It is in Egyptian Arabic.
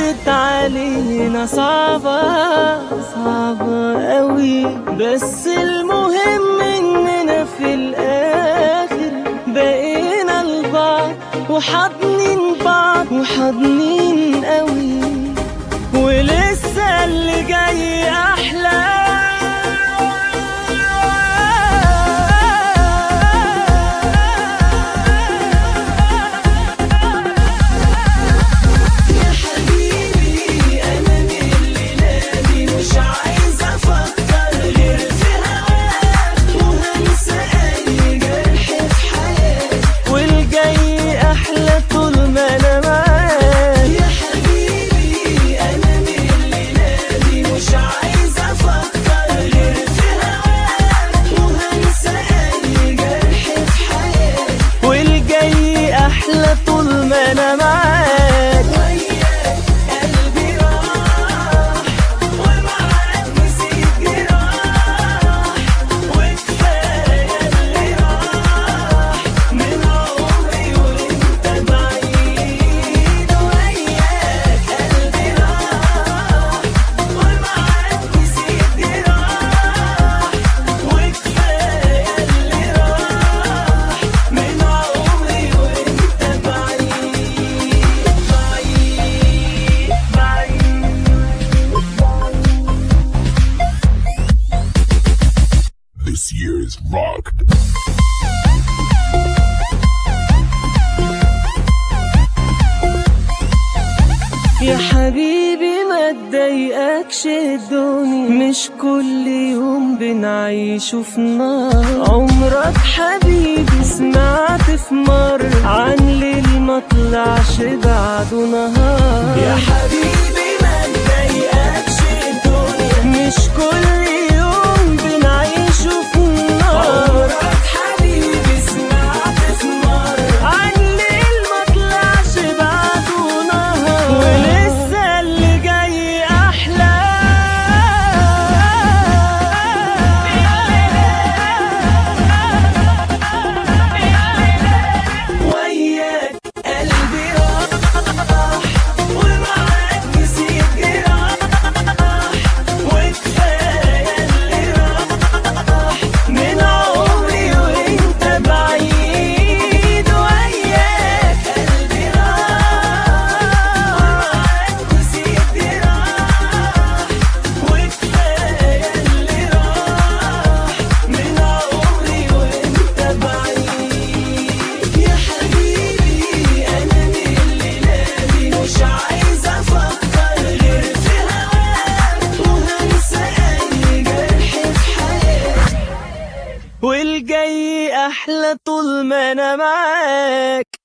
كانت علينا صعبة صعبة قوي بس المهم اننا في الاخر بقينا لبعض وحاضنين بعض وحاضنين قوي ولسه اللي جاي احلى يا حبيبي انا من الليله دي مش عايز افكر غير في هواك وهنسى اي جرح في حياتي والجاي احلى طول ما انا معاك يا حبيبي انا من الليله دي مش عايز افكر غير في هواك وهنسى اي جرح في حياتي والجاي احلى طول ما انا معاك وياك قلبي راح ومعاك نسيت جراح وكفايه اللي راح من عمري وانت بعيد وياك قلبي راح ومعاك نسيت جراح وكفايه اللي راح من عمري وانت بعيد بعيد This year is rocked. يا حبيبي ما تضايقكش الدنيا مش كل يوم بنعيشه في نار عمرك حبيبي سمعت في مرة عن ليل ما طلعش بعده نهار يا حبيبي ما تضايقكش الدنيا مش كل يوم بنعيشه في نار عمرك حبيبي سمعت في مرة عن ليل ما طلعش بعده نهار ولسه اللي جاي احلى وياك قلبي راح ومعاك نسيت جراح وكفايه اللي راح من عمري وانت بعيد وياك قلبي راح ومعاك نسيت جراح وكفايه اللي راح من عمري وانت بعيد يا حبيبي انا من الليله دي مش عايز افكر غير في هواك وهنسى اي جرح في حياتي والجاي احلى طول ما انا معاك